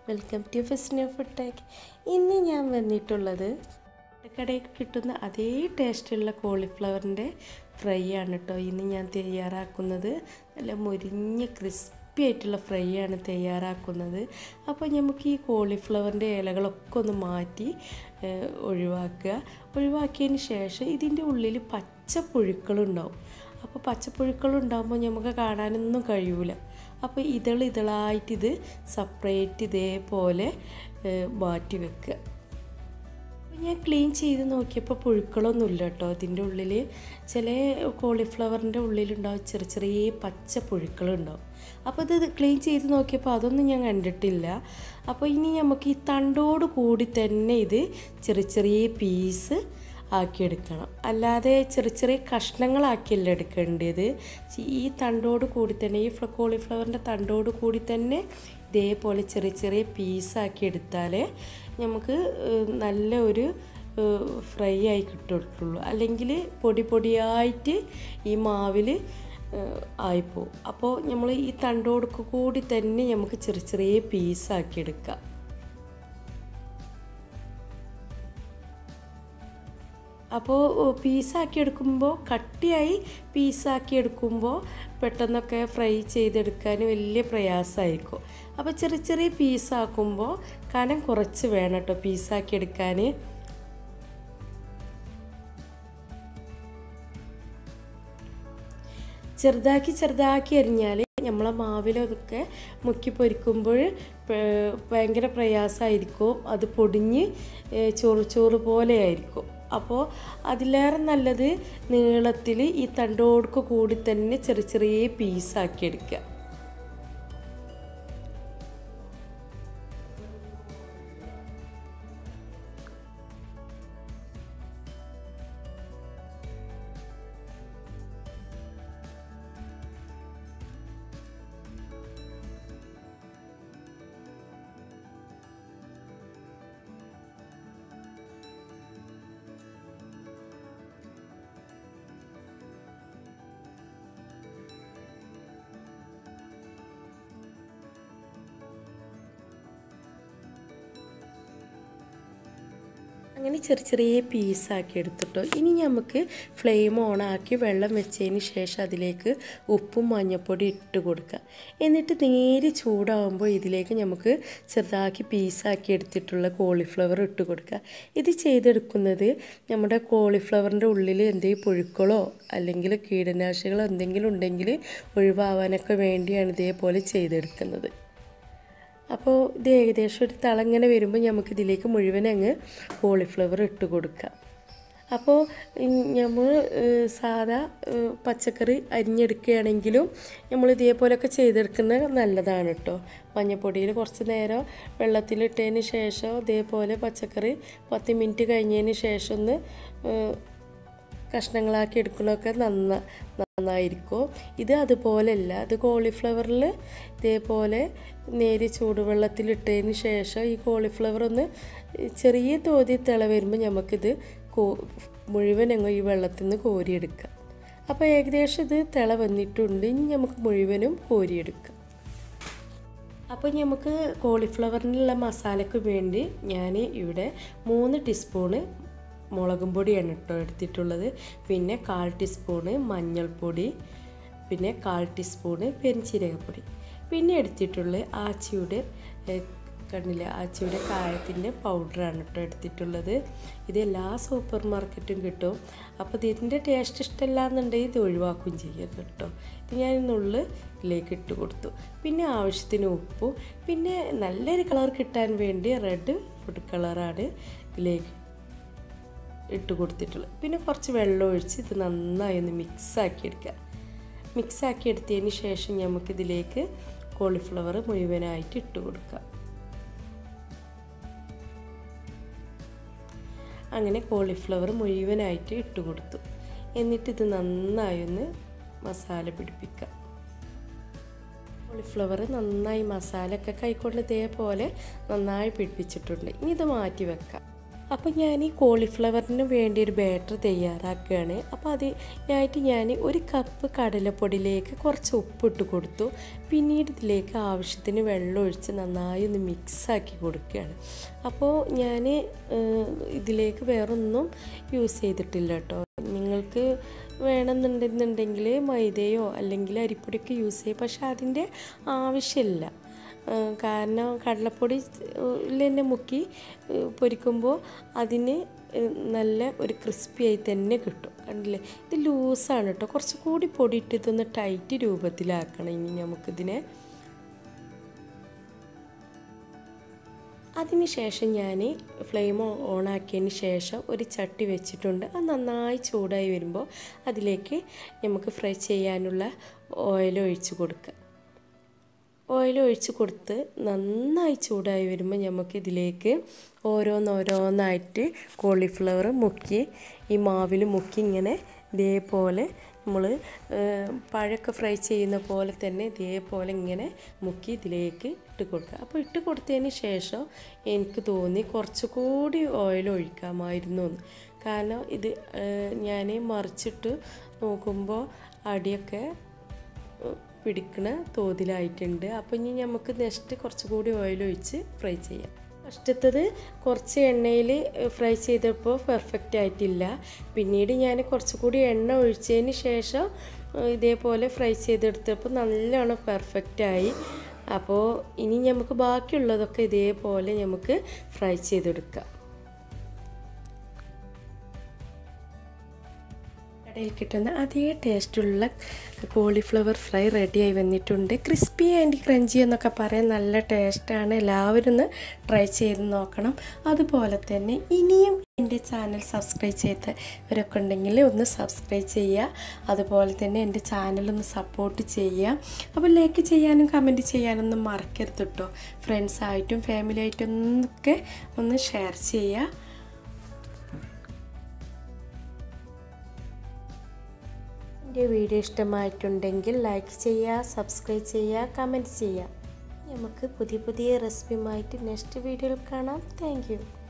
welcome to Festino food tech ഇന്ന് ഞാൻ വന്നിട്ടുള്ളത് കടയിൽ കിട്ടുന്ന അതേ ടേസ്റ്റുള്ള കോളിഫ്ലവറിൻ്റെ ഫ്രൈ ആണ് കേട്ടോ ഇന്ന് ഞാൻ തയ്യാറാക്കുന്നത് നല്ല മുരിഞ്ഞ് ക്രിസ്പി ആയിട്ടുള്ള ഫ്രൈ ആണ് തയ്യാറാക്കുന്നത് അപ്പോൾ നമുക്ക് ഈ കോളിഫ്ലവറിൻ്റെ ഇലകളൊക്കെ ഒന്ന് മാറ്റി ഏഹ്, ഒഴിവാക്കുക ഒഴിവാക്കിയതിന് ശേഷം ഇതിൻ്റെ ഉള്ളിൽ പച്ച പുഴുക്കളുണ്ടാവും അപ്പോൾ പച്ചപ്പുഴുക്കളുണ്ടാകുമ്പോൾ നമുക്ക് കാണാനൊന്നും കഴിയൂല അപ്പോൾ ഇതൾ ഇതളായിട്ട് ഇത് സെപ്പറേറ്റ് ഇതേപോലെ ഏഹ്, മാറ്റി വെക്കുക അപ്പോൾ ഞാൻ ക്ലീൻ ചെയ്ത് നോക്കിയപ്പോൾ പുഴുക്കളൊന്നുമില്ല കേട്ടോ ഇതിൻ്റെ ഉള്ളിൽ ചില കോളിഫ്ലവറിൻ്റെ ഉള്ളിലുണ്ടാവും ചെറിയ ചെറിയ പച്ച പുഴുക്കളുണ്ടാവും അപ്പോൾ ഇത് ക്ലീൻ ചെയ്ത് നോക്കിയപ്പോൾ അതൊന്നും ഞാൻ കണ്ടിട്ടില്ല അപ്പോൾ ഇനി നമുക്ക് ഈ തണ്ടോട് കൂടി തന്നെ ഇത് ചെറിയ ചെറിയ പീസ് ആക്കിയെടുക്കണം അല്ലാതെ ചെറിയ ചെറിയ കഷ്ണങ്ങളാക്കിയല്ല എടുക്കേണ്ടത് ഈ തണ്ടോട് കൂടി തന്നെ ഈ ഫ്ല കോളിഫ്ലവറിൻ്റെ തണ്ടോട് കൂടി തന്നെ ഇതേപോലെ ചെറിയ ചെറിയ പീസാക്കി എടുത്താലേ നമുക്ക് ഏഹ്, നല്ല ഒരു ഫ്രൈ ആയി കിട്ടുള്ളൂ അല്ലെങ്കിൽ പൊടി പൊടിയായിട്ട് ഈ മാവിൽ ആയിപ്പോവും അപ്പോൾ നമ്മൾ ഈ തണ്ടോട് കൂടി തന്നെ നമുക്ക് ചെറിയ ചെറിയ പീസാക്കി എടുക്കാം അപ്പോൾ പീസാക്കി എടുക്കുമ്പോൾ കട്ടിയായി പീസാക്കി എടുക്കുമ്പോൾ പെട്ടെന്നൊക്കെ ഫ്രൈ ചെയ്തെടുക്കാൻ വലിയ പ്രയാസമായിരിക്കും അപ്പോൾ ചെറിയ ചെറിയ പീസാക്കുമ്പോൾ കനം കുറച്ച് വേണം കേട്ടോ പീസാക്കി എടുക്കാൻ ചെറുതാക്കി ചെറുതാക്കി അരിഞ്ഞാൽ നമ്മളെ മാവിലൊക്കെ മുക്കി പൊരിക്കുമ്പോൾ ഭയങ്കര പ്രയാസമായിരിക്കും അത് പൊടിഞ്ഞ് ഏഹ്, ചോറ് ചോറ് പോലെ ആയിരിക്കും അപ്പോൾ അതിലേറെ നല്ലത് നീളത്തിൽ ഈ തണ്ടോടുക്ക് കൂടി തന്നെ ചെറിയ ചെറിയ പീസാക്കി എടുക്കുക അങ്ങനെ ചെറിയ ചെറിയ പീസാക്കി എടുത്തിട്ടോ ഇനി നമുക്ക് ഫ്ലെയിം ഓണാക്കി വെള്ളം വെച്ചതിന് ശേഷം അതിലേക്ക് ഉപ്പും മഞ്ഞൾപ്പൊടി ഇട്ട് കൊടുക്കുക എന്നിട്ട് നേരെ ചൂടാവുമ്പോൾ ഇതിലേക്ക് നമുക്ക് ചെറുതാക്കി പീസാക്കി എടുത്തിട്ടുള്ള കോളിഫ്ലവർ ഇട്ട് കൊടുക്കുക ഇത് ചെയ്തെടുക്കുന്നത് നമ്മുടെ കോളിഫ്ലവറിൻ്റെ ഉള്ളിൽ എന്തെങ്കിലും പുഴുക്കളോ അല്ലെങ്കിൽ കീടനാശികളോ എന്തെങ്കിലും ഉണ്ടെങ്കിൽ ഒഴിവാവാനൊക്കെ വേണ്ടിയാണ് ഇതേപോലെ ചെയ്തെടുക്കുന്നത് അപ്പോൾ ഇത് ഏകദേശം ഒരു തളങ്ങനെ വരുമ്പോൾ നമുക്ക് ഇതിലേക്ക് മുഴുവൻ അങ്ങ് കോളിഫ്ലവർ ഇട്ട് കൊടുക്കാം അപ്പോൾ നമ്മൾ സാധാ ഏഹ്, പച്ചക്കറി അരിഞ്ഞെടുക്കുകയാണെങ്കിലും നമ്മൾ ഇതേപോലെയൊക്കെ ചെയ്തെടുക്കുന്നത് നല്ലതാണ് കേട്ടോ മഞ്ഞൾപ്പൊടിയിൽ കുറച്ച് നേരം വെള്ളത്തിലിട്ടതിന് ശേഷം ഇതേപോലെ പച്ചക്കറി പത്ത് മിനിറ്റ് കഴിഞ്ഞതിന് ശേഷം ഒന്ന് ഏഹ്, കഷ്ണങ്ങളാക്കി എടുക്കണമൊക്കെ നന്ന നന്നായിരിക്കും ഇത് അതുപോലെയല്ല ഇത് കോളിഫ്ലവറിൽ ഇതേപോലെ നേരി ചൂടുവെള്ളത്തിലിട്ടതിന് ശേഷം ഈ കോളിഫ്ലവർ ഒന്ന് ചെറിയ തോതിൽ തിള വരുമ്പോൾ നമുക്കിത് കോ മുഴുവൻ അങ്ങ് ഈ വെള്ളത്തിൽ നിന്ന് കോരിയെടുക്കാം അപ്പോൾ ഏകദേശം ഇത് തിള വന്നിട്ടുണ്ട് ഇനി നമുക്ക് മുഴുവനും കോരിയെടുക്കാം അപ്പോൾ നമുക്ക് കോളിഫ്ലവറിനുള്ള മസാലയ്ക്ക് വേണ്ടി ഞാൻ ഇവിടെ മൂന്ന് ടീസ്പൂണ് മുളകും പൊടിയാണ് കേട്ടോ എടുത്തിട്ടുള്ളത് പിന്നെ കാൽ ടീസ്പൂണ് മഞ്ഞൾപ്പൊടി പിന്നെ കാൽ ടീസ്പൂണ് പെരിഞ്ചീരകപ്പൊടി പിന്നെ എടുത്തിട്ടുള്ളത് ആച്ചിയുടെ ഏഹ്, കണ്ടില്ലേ ആച്ചിയുടെ കായത്തിൻ്റെ പൗഡറാണ് കേട്ടോ എടുത്തിട്ടുള്ളത് ഇത് എല്ലാ സൂപ്പർ മാർക്കറ്റും കിട്ടും അപ്പോൾ ഇതിൻ്റെ ടേസ്റ്റ് ഇഷ്ടമല്ല എന്നുണ്ടെങ്കിൽ ഇത് ഒഴിവാക്കുകയും ചെയ്യരുത് കേട്ടോ ഇത് ഞാൻ നുള്ള് ഇതിലേക്ക് ഇട്ട് കൊടുത്തു പിന്നെ ആവശ്യത്തിന് ഉപ്പും പിന്നെ നല്ലൊരു കളർ കിട്ടാൻ വേണ്ടി റെഡ് ഫുഡ് കളറാണ് ഇതിലേക്ക് ഇട്ട് കൊടുത്തിട്ടുള്ളത് പിന്നെ കുറച്ച് വെള്ളം ഒഴിച്ച് ഇത് നന്നായി ഒന്ന് മിക്സാക്കി എടുക്കുക മിക്സാക്കി എടുത്തതിന് ശേഷം നമുക്കിതിലേക്ക് കോളിഫ്ലവർ മുഴുവനായിട്ട് ഇട്ട് കൊടുക്കാം അങ്ങനെ കോളിഫ്ലവർ മുഴുവനായിട്ട് ഇട്ട് കൊടുത്തു എന്നിട്ട് ഇത് നന്നായി ഒന്ന് മസാല പിടിപ്പിക്കാം കോളിഫ്ലവർ നന്നായി മസാല ഒക്കെ കൈക്കൊണ്ട് ഇതേപോലെ നന്നായി പിടിപ്പിച്ചിട്ടുണ്ട് ഇനി ഇത് മാറ്റി വെക്കാം അപ്പോൾ ഞാൻ ഈ കോളിഫ്ലവറിന് വേണ്ടി ഒരു ബാറ്റർ തയ്യാറാക്കുകയാണ് അപ്പോൾ അതിനായിട്ട് ഞാൻ ഒരു കപ്പ് കടലപ്പൊടിയിലേക്ക് കുറച്ച് ഉപ്പിട്ട് കൊടുത്തു പിന്നീട് ഇതിലേക്ക് ആവശ്യത്തിന് വെള്ളം ഒഴിച്ച് നന്നായി ഒന്ന് മിക്സാക്കി കൊടുക്കുകയാണ് അപ്പോൾ ഞാൻ ഇതിലേക്ക് വേറൊന്നും യൂസ് ചെയ്തിട്ടില്ല കേട്ടോ നിങ്ങൾക്ക് വേണമെന്നുണ്ടെന്നുണ്ടെങ്കിൽ മൈദയോ അല്ലെങ്കിൽ അരിപ്പൊടിയൊക്കെ യൂസ് ചെയ്യും പക്ഷെ അതിൻ്റെ ആവശ്യമില്ല കാരണം കടലപ്പൊടി തന്നെ മുക്കി പൊരിക്കുമ്പോൾ അതിന് നല്ല ഒരു ക്രിസ്പി ആയി തന്നെ കിട്ടും കണ്ടില്ലേ ഇത് ലൂസാണ് കേട്ടോ കുറച്ചുകൂടി പൊടി ഇട്ട് ഇതൊന്ന് ടൈറ്റ് രൂപത്തിലാക്കണം ഇനി നമുക്കിതിനെ അതിന് ശേഷം ഞാൻ ഫ്ലെയിം ഓണാക്കിയതിന് ശേഷം ഒരു ചട്ടി വെച്ചിട്ടുണ്ട് അത് നന്നായി ചൂടായി വരുമ്പോൾ അതിലേക്ക് നമുക്ക് ഫ്രൈ ചെയ്യാനുള്ള ഓയിൽ ഒഴിച്ച് കൊടുക്കുക ഓയിൽ ഒഴിച്ച് കൊടുത്ത് നന്നായി ചൂടായി വരുമ്പോൾ നമുക്ക് ഇതിലേക്ക് ഓരോന്നോരോന്നായിട്ട് കോളിഫ്ലവർ മുക്കി ഈ മാവിൽ മുക്കി ഇങ്ങനെ ഇതേപോലെ നമ്മൾ പഴമൊക്കെ ഫ്രൈ ചെയ്യുന്ന പോലെ തന്നെ ഇതേപോലെ ഇങ്ങനെ മുക്കി ഇതിലേക്ക് ഇട്ട് കൊടുക്കുക അപ്പോൾ ഇട്ട് കൊടുത്തതിന് ശേഷം എനിക്ക് തോന്നി കുറച്ചുകൂടി ഓയിൽ ഒഴിക്കാമായിരുന്നു എന്ന് കാരണം ഇത് ഞാൻ മറിച്ചിട്ട് നോക്കുമ്പോൾ അടിയൊക്കെ പിടിക്കണ തോതിലായിട്ടുണ്ട് അപ്പോൾ ഇനി നമുക്ക് നെക്സ്റ്റ് കുറച്ചുകൂടി ഓയിൽ ഒഴിച്ച് ഫ്രൈ ചെയ്യാം ഫസ്റ്റത്തത് കുറച്ച് എണ്ണയിൽ ഫ്രൈ ചെയ്തപ്പോൾ പെർഫെക്റ്റ് ആയിട്ടില്ല പിന്നീട് ഞാൻ കുറച്ചുകൂടി എണ്ണ ഒഴിച്ചതിന് ശേഷം ഇതേപോലെ ഫ്രൈ ചെയ്തെടുത്തപ്പോൾ നല്ലോണം പെർഫെക്റ്റായി അപ്പോൾ ഇനി നമുക്ക് ബാക്കിയുള്ളതൊക്കെ ഇതേപോലെ നമുക്ക് ഫ്രൈ ചെയ്തെടുക്കാം കടയിൽ കിട്ടുന്ന അതേ ടേസ്റ്റുള്ള കോളിഫ്ലവർ ഫ്രൈ റെഡിയായി വന്നിട്ടുണ്ട് ക്രിസ്പി ആൻഡ് ക്രഞ്ചി എന്നൊക്കെ പറയാൻ നല്ല ടേസ്റ്റാണ് എല്ലാവരും ഒന്ന് ട്രൈ ചെയ്ത് നോക്കണം അതുപോലെ തന്നെ ഇനിയും എൻ്റെ ചാനൽ സബ്സ്ക്രൈബ് ചെയ്തവരൊക്കെ ഉണ്ടെങ്കിൽ ഒന്ന് സബ്സ്ക്രൈബ് ചെയ്യുക അതുപോലെ തന്നെ എൻ്റെ ചാനലൊന്ന് സപ്പോർട്ട് ചെയ്യുക അപ്പോൾ ലൈക്ക് ചെയ്യാനും കമൻറ്റ് ചെയ്യാനൊന്നും മറക്കരുത് കേട്ടോ ഫ്രണ്ട്സായിട്ടും ഫാമിലി ആയിട്ടും ഒക്കെ ഒന്ന് ഷെയർ ചെയ്യുക എൻ്റെ വീഡിയോ ഇഷ്ടമായിട്ടുണ്ടെങ്കിൽ ലൈക്ക് ചെയ്യുക സബ്സ്ക്രൈബ് ചെയ്യുക കമൻറ്റ് ചെയ്യുക നമുക്ക് പുതിയ പുതിയ റെസിപ്പിയുമായിട്ട് നെക്സ്റ്റ് വീഡിയോയിൽ കാണാം താങ്ക്